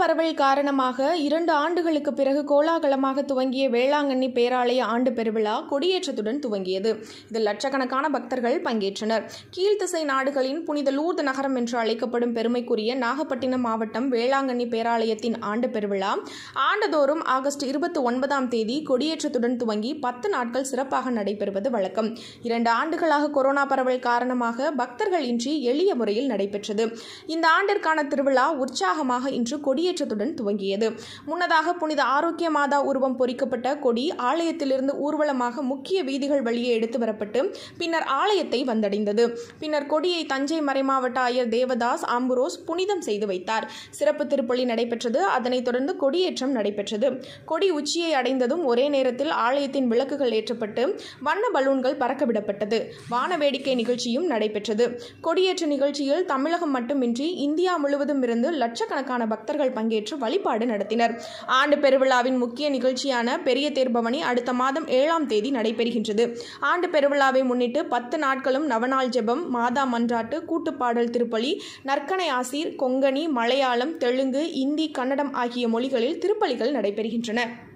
பரவல் காரணமாக இரண்டு ஆண்டுகளுக்கு பிறகு கோலாகலமாக துவங்கிய வேளாங்கண்ணி பேராலய ஆண்டு பெருவிழா கொடியேற்றத்துடன் துவங்கியது இதில் லட்சக்கணக்கான பக்தர்கள் பங்கேற்றனர் கீழ்த்திசை நாடுகளின் புனித லூர்து நகரம் என்று அழைக்கப்படும் பெருமைக்குரிய நாகப்பட்டினம் மாவட்டம் வேளாங்கண்ணி பேராலயத்தின் ஆண்டு பெருவிழா ஆண்டுதோறும் ஆகஸ்ட் இருபத்தி ஒன்பதாம் தேதி கொடியேற்றத்துடன் துவங்கி பத்து நாட்கள் சிறப்பாக நடைபெறுவது வழக்கம் இரண்டு ஆண்டுகளாக கொரோனா பரவல் காரணமாக பக்தர்கள் இன்றி எளிய முறையில் நடைபெற்றது இந்த ஆண்டிற்கான திருவிழா உற்சாகமாக இன்று கொடியேற்றத்துடன் துவங்கியது முன்னதாக புனித ஆரோக்கிய மாதா உருவம் பொறிக்கப்பட்ட கொடி ஆலயத்திலிருந்து ஊர்வலமாக முக்கிய வீதிகள் வழியே எடுத்து வரப்பட்டு பின்னர் ஆலயத்தை வந்தடைந்தது பின்னர் கொடியை தஞ்சை மறைமாவட்ட ஆயர் தேவதாஸ் ஆம்புரோஸ் புனிதம் செய்து வைத்தார் சிறப்பு திருப்பலி நடைபெற்றது அதனைத் தொடர்ந்து கொடியேற்றம் நடைபெற்றது கொடி உச்சியை அடைந்ததும் ஒரே நேரத்தில் ஆலயத்தின் விளக்குகள் ஏற்றப்பட்டு வண்ண பலூன்கள் பறக்கவிடப்பட்டது வான வேடிக்கை நிகழ்ச்சியும் நடைபெற்றது கொடியேற்ற நிகழ்ச்சியில் தமிழகம் மட்டுமின்றி இந்தியா முழுவதும் இருந்து லட்சக்கணக்கான பக்தர்கள் பங்கேற்று வழிபாடு நடத்தினர் ஆண்டு பெருவிழாவின் முக்கிய நிகழ்ச்சியான பெரிய தேர்பவனி அடுத்த மாதம் ஏழாம் தேதி நடைபெறுகின்றது ஆண்டு பெருவிழாவை முன்னிட்டு பத்து நாட்களும் நவநாள் ஜெபம் மாதா மன்றாட்டு கூட்டுப்பாடல் திருப்பலி நற்கனை ஆசீர் கொங்கணி மலையாளம் தெலுங்கு இந்தி கன்னடம் ஆகிய மொழிகளில் திருப்பலிகள் நடைபெறுகின்றன